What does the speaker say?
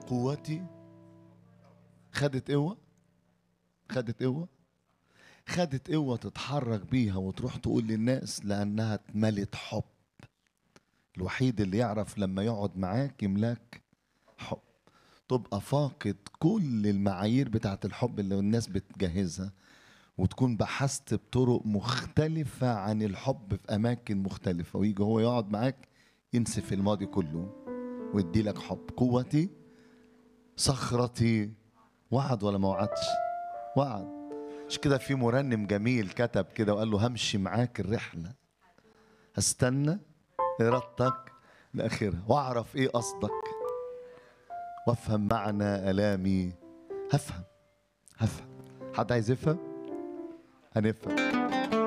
قوتي خدت قوة خدت قوة خدت قوة تتحرك بيها وتروح تقول للناس لأنها اتملت حب الوحيد اللي يعرف لما يقعد معاك يملاك حب تبقى فاقد كل المعايير بتاعت الحب اللي الناس بتجهزها وتكون بحثت بطرق مختلفة عن الحب في أماكن مختلفة ويجي هو يقعد معاك ينسف الماضي كله ويدي لك حب قوتي صخرتي وعد ولا ما وعدش وعد مش كده في مرنم جميل كتب كده وقال له همشي معاك الرحلة هستنى إرادتك لآخرها وأعرف إيه قصدك وأفهم معنى آلامي هفهم هفهم حد عايز يفهم؟ هنفهم